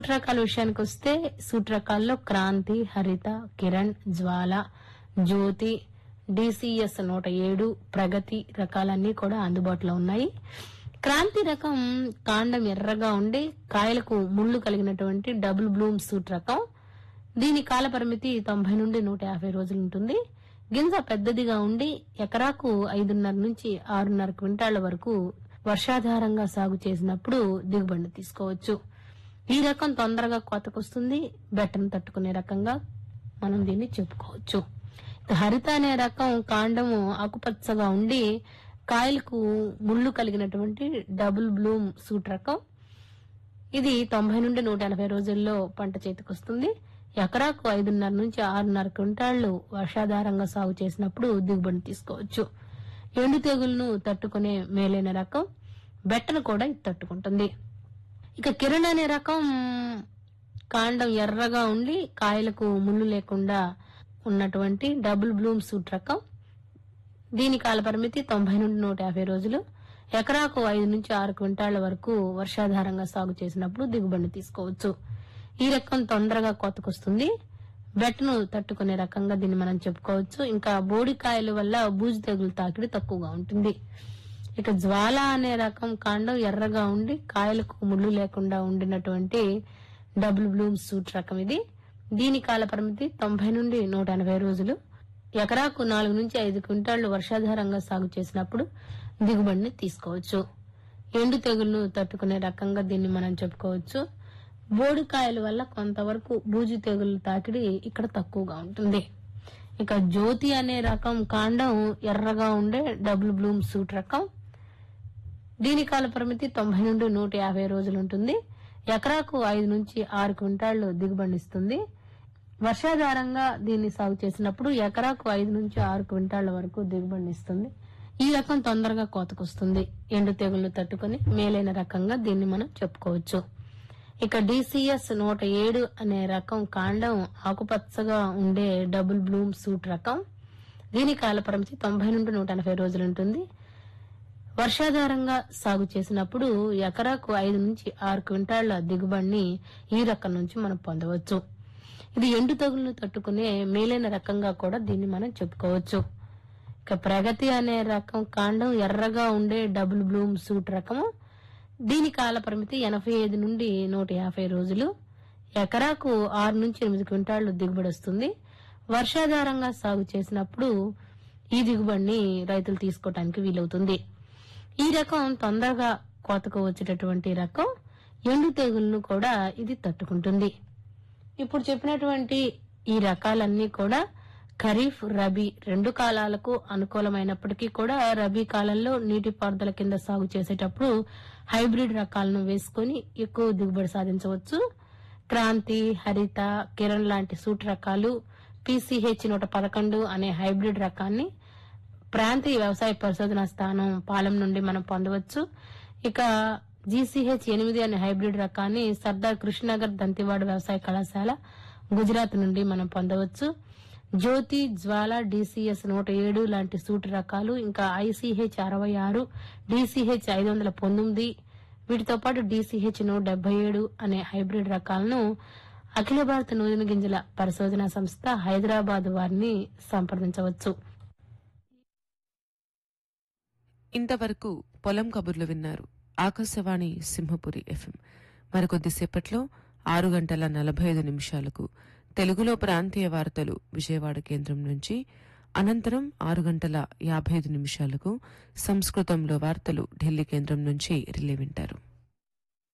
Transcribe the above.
suit రకాల విషయానికి వస్తే సూట్ రకాల్లో క్రాంతి హరిత కిరణ్ జ్వాల జ్యోతి డిసిఎస్ నూట ఏడు ప్రగతి రకాలన్నీ కూడా అందుబాటులో ఉన్నాయి క్రాంతి రకం కాండం ఎర్రగా ఉండి కాయలకు ముళ్ళు కలిగినటువంటి డబుల్ బ్లూమ్ సూట్ రకం దీని కాల పరిమితి తొంభై నుండి నూట యాభై రోజులు ఉంటుంది గింజ పెద్దదిగా ఉండి ఎకరాకు ఐదున్నర నుంచి ఆరున్నర క్వింటాళ్ల వరకు వర్షాధారంగా సాగు చేసినప్పుడు దిగుబడి తీసుకోవచ్చు ఈ రకం తొందరగా కోతకొస్తుంది బెట్టను తట్టుకునే రకంగా మనం దీన్ని చెప్పుకోవచ్చు ఇక హరిత అనే రకం కాండము ఆకుపచ్చగా ఉండి కాయలకు ముళ్ళు కలిగినటువంటి డబుల్ బ్లూమ్ సూట్ రకం ఇది తొంభై నుండి నూట ఎనభై రోజుల్లో పంట చేతికొస్తుంది ఎకరాకు ఐదున్నర నుంచి ఆరున్నర క్వింటాళ్లు వర్షాధారంగా సాగు చేసినప్పుడు దిగుబడి తీసుకోవచ్చు ఎండు తెగులను తట్టుకునే మేలైన రకం బెట్టను కూడా ఇది తట్టుకుంటుంది ఇక కిరణ్ అనే రకం కాండం ఎర్రగా ఉండి కాయలకు ముళ్ళు లేకుండా ఉన్నటువంటి డబుల్ బ్లూమ్ సూట్ రకం దీని కాల పరిమితి తొంభై నుండి నూట యాభై రోజులు ఎకరాకు ఐదు నుంచి ఆరు క్వింటాళ్ల వరకు వర్షాధారంగా సాగు చేసినప్పుడు దిగుబడి తీసుకోవచ్చు ఈ రకం తొందరగా కోతకొస్తుంది బెట్టను తట్టుకునే రకంగా దీన్ని మనం చెప్పుకోవచ్చు ఇంకా బోడికాయల వల్ల బూజు తెగులు తాకిడి తక్కువగా ఉంటుంది ఇక జ్వాల అనే రకం కాండం ఎర్రగా ఉండి కాయలకు ముళ్ళు లేకుండా ఉండినటువంటి డబుల్ బ్లూమ్ సూట్ రకం ఇది దీని కాల పరిమితి తొంభై నుండి నూట ఎనభై రోజులు ఎకరాకు నాలుగు నుంచి ఐదు క్వింటాళ్లు వర్షాధారంగా సాగు చేసినప్పుడు దిగుబడిని తీసుకోవచ్చు ఎండు తెగుళ్లను తట్టుకునే రకంగా దీన్ని మనం చెప్పుకోవచ్చు బోడికాయల వల్ల కొంతవరకు బూజు తెగులు తాకిడి ఇక్కడ తక్కువగా ఉంటుంది ఇక జ్యోతి అనే రకం కాండం ఎర్రగా ఉండే డబుల్ బ్లూమ్ సూట్ రకం దీని కాల పరిమితి తొంభై నుండి నూట యాభై రోజులు ఉంటుంది ఎకరాకు ఐదు నుంచి ఆరు క్వింటాళ్లు దిగుబడిస్తుంది వర్షాధారంగా దీన్ని సాగు చేసినప్పుడు ఎకరాకు ఐదు నుంచి ఆరు క్వింటాళ్ల వరకు దిగుబడినిస్తుంది ఈ రకం తొందరగా కోతకొస్తుంది ఎండు తెగుళ్లు తట్టుకుని మేలైన రకంగా దీన్ని మనం చెప్పుకోవచ్చు ఇక డిసిఎస్ నూట ఏడు అనే రకం కాండం ఆకుపచ్చగా ఉండే డబుల్ బ్లూమ్ సూట్ రకం దీని కాల పరిమితి తొంభై నుండి నూట ఎనభై రోజులు ఉంటుంది వర్షాధారంగా సాగు చేసినప్పుడు ఎకరాకు ఐదు నుంచి ఆరు క్వింటాళ్ల దిగుబడిని ఈ రకం నుంచి మనం పొందవచ్చు ఇది ఎండు తెగులను తట్టుకునే మేలైన రకంగా కూడా దీన్ని మనం చెప్పుకోవచ్చు ఇక ప్రగతి అనే రకం కాండం ఎర్రగా ఉండే డబుల్ బ్లూమ్ సూట్ రకము దీని కాల పరిమితి ఎనభై ఐదు నుండి నూట యాభై రోజులు ఎకరాకు ఆరు నుంచి ఎనిమిది క్వింటాళ్లు దిగుబడి వస్తుంది వర్షాధారంగా సాగు చేసినప్పుడు ఈ దిగుబడిని రైతులు తీసుకోవటానికి వీలవుతుంది ఈ రకం తొందరగా కోతకు వచ్చేటటువంటి రకం ఎండు తెగులను కూడా ఇది తట్టుకుంటుంది ఇప్పుడు చెప్పినటువంటి ఈ రకాలన్నీ కూడా ఖరీఫ్ రబీ రెండు కాలాలకు అనుకూలమైనప్పటికీ కూడా రబీ కాలంలో నీటిపారుదల కింద సాగు చేసేటప్పుడు హైబ్రిడ్ రకాలను వేసుకొని ఎక్కువ దిగుబడి సాధించవచ్చు క్రాంతి హరిత కిరణ్ లాంటి సూట్ రకాలు పీసీహెచ్ నూట పదకొండు అనే హైబ్రిడ్ రకాన్ని ప్రాంతీయ వ్యవసాయ పరిశోధన స్థానం పాలెం నుండి మనం పొందవచ్చు ఇక జీసీహెచ్ ఎనిమిది అనే హైబ్రిడ్ రకాన్ని సర్దార్ కృష్ణనగర్ దంతివాడ వ్యవసాయ కళాశాల గుజరాత్ నుండి మనం పొందవచ్చు జ్యోతి జ్వాల డిసిఎస్ నూట ఏడు లాంటి సూట్ రకాలు ఇంకా ఐసీహెచ్ అరవై ఆరు డిసిహెచ్ ఐదు వందల పంతొమ్మిది వీటితో పాటు డిసిహెచ్ నూట డెబ్బై ఏడు అనే హైబ్రిడ్ రకాలను అఖిల భారత నూనె గింజల పరిశోధన సంస్థ హైదరాబాద్ వారిని సంప్రదించవచ్చు ఇంతవరకు పొలం కబుర్లు విన్నారు ఆకాశవాణి సింహపురి ఎఫ్ఎం మరికొద్దిసేపట్లో ఆరు గంటల నలభై ఐదు నిమిషాలకు తెలుగులో ప్రాంతీయ వార్తలు విజయవాడ కేంద్రం నుంచి అనంతరం ఆరు గంటల యాభై ఐదు నిమిషాలకు సంస్కృతంలో వార్తలు ఢిల్లీ కేంద్రం నుంచి రిలే వింటారు